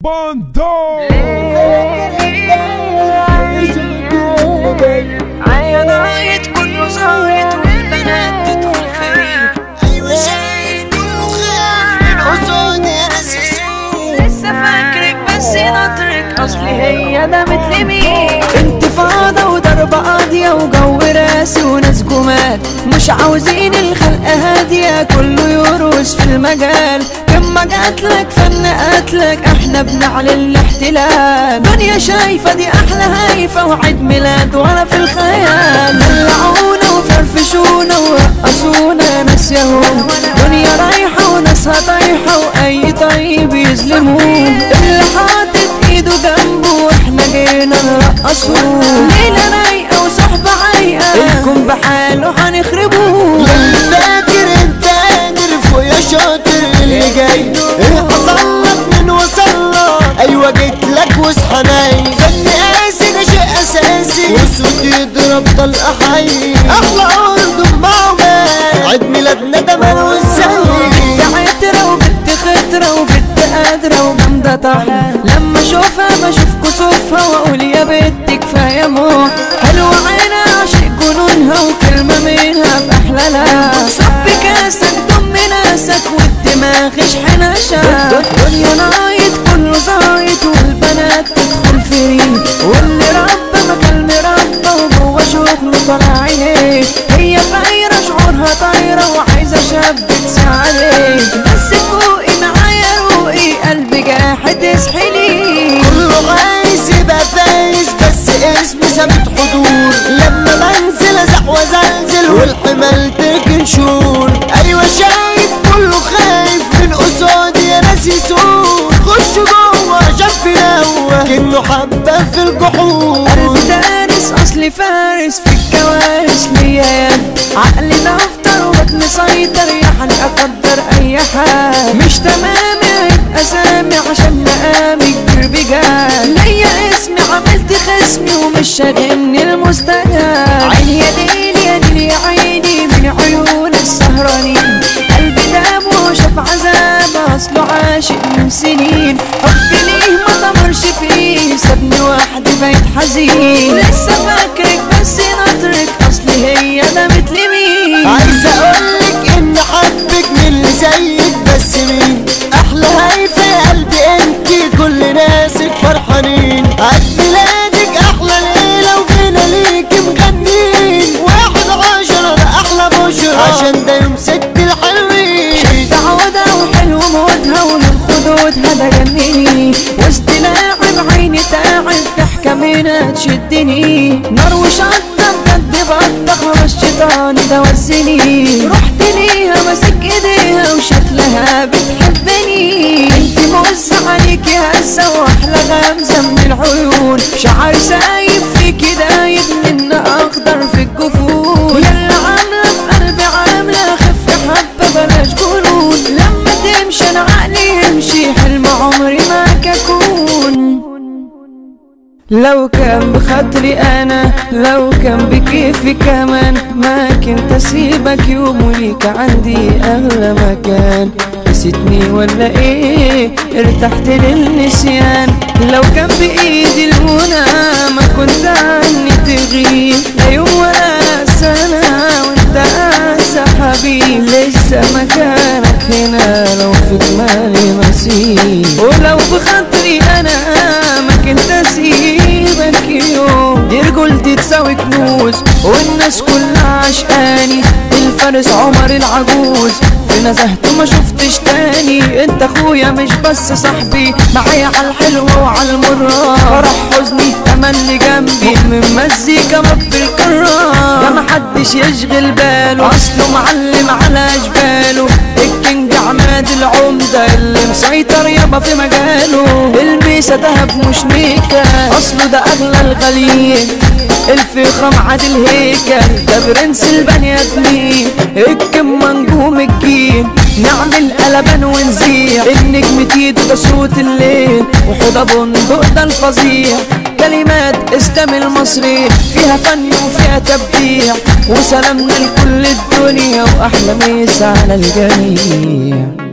باندو عيا ضايت كله زايد والبنات تدخل فيه ايوه شايف كله خاف من حصوني راسي لسه فاكرك بس نطرك اصلي هي ده مثل مين انتفاضة وضربة قاضية وجو راسي وناس جمال مش عاوزين الخلق هادية كله يرقص في المجال كما جاتلك فن قتلك احنا بنعلن الاحتلال دنيا شايفة دي احلى هايفة وعيد ميلاد وانا في الخيال دلعونا وفرفشونا ورقصونا ناس يهود دنيا رايحة وناسها طايحة واي طيب يظلموه اللي حاطط ايده جنبه واحنا جينا نرقصوه ليلة رايقة وصحبة عايقة الكون بحاله هنخربوه اللي فاكر انت قادر فوق يا شاطر اللي جاي ايه حصل لك من وصل لك ايوه جيت لك واصحى نايم فن قاسي ده شيء اساسي والصوت يضرب طلقه حي احلى ارض بمعمل عيد ميلادنا ده مال والسلي يا عترة وبنت خطرة وبنت قادرة وجامدة طحن لما اشوفها بشوف كسوفها واقول يا بنت كفاية موح حلوة عينها عشق جنونها وكلمة منها بأحلالها صب كاسك دم ناسك والدماغ اشحن شا دنيا نايت كله زايد والبنات تدخل فريق واللي ربى مكان مربى وجوه شغله طالع عينيه هي طايرة شعورها طايرة وعايزة شاب تساعدك بس فوقي معايا روقي قلبي جاحد اسحلي كله عايز يبقى فايز بس اسمي ثابت حضور لما بنزل ازق وزلزل والحمال تركن شور ايوه شايف كله خايف من قصادي يا ناس يسوق خش جوه شاف نوه كأنه حبة في الجحور قلبي دارس اصلي فارس في الكوارث ليا يد عقلي دفتر وبطني مسيطر يعني اقدر اي حال مش تمامي هيبقى سامي عشان مقامي كبير بجال ليا اسمي عملت خصمي ومش شاغلني المستجاب عيني يا ليل يا ليل يا عيني من عيون السهرانين قلبي دام وشاف عذاب اصله عاشق من سنين حبي ليه ما ضمرش فيه سابني وحدي بقيت حزين لسه فاكرك بس نطرك اصلي هي ده مثل مين عايز اقولك ان حبك من اللي زيك بس مين احلى هايفة يا قلبي انتي كل ناسك فرحانين عيد ميلادك احلى ليلة وجينا ليكي مغنين واحد عشرة ده احلى بشرة عشان ده يوم ست الحلوين شد عودها وحلو موتها ولون خدودها ده جنني وسط لاعب عيني تعب ضحكة منها تشدني نار وشطة بجد بطة خلاص الشيطان ده وزني رحت ليها ماسك ايديها وشكلها بتحبني انت موزع عليكي هزة واحلى غمزة من العيون شعر سايب فيكي دايب من اخضر في الجفون يلا عاملة في قلبي عاملة خف حبة بلاش جنون لما تمشي انا عقلي يمشي حلم عمري معك اكون لو كان بخاطري انا لو كان بكيفي كمان ما كنت اسيبك يوم وليك عندي اغلى مكان نسيتني ولا ايه ارتحت للنسيان لو كان بايدي المنى ما كنت عني تغيب لا يوم ولا سنة وانت انسى حبيب لسه مكانك هنا لو في دماغي نصيب ولو بخاطري انا ما كنت اسيبك يوم دي رجولتي تساوي كنوز والناس كلها عشقاني الفارس عمر العجوز في نزهته ما شفتش تاني انت اخويا مش بس صاحبي معايا على الحلوة وعلى المرة فرح حزني تملي جنبي من مزيكا رب الكرة ده محدش يشغل باله اصله معلم على جباله الكينج عماد العمدة اللي مسيطر يابا في مجاله الميسة دهب مش نيكة اصله ده اغلى الغاليين الفخم عادل هيكل ده برنس البني ادمين الكم نجوم الجيل نعمل قلبان ونزيع النجم تيدو ده صوت الليل وحوضة بندق ده الفظيع كلمات اسلام المصري فيها فن وفيها تبديع وسلامنا لكل الدنيا واحلى مسا على الجميع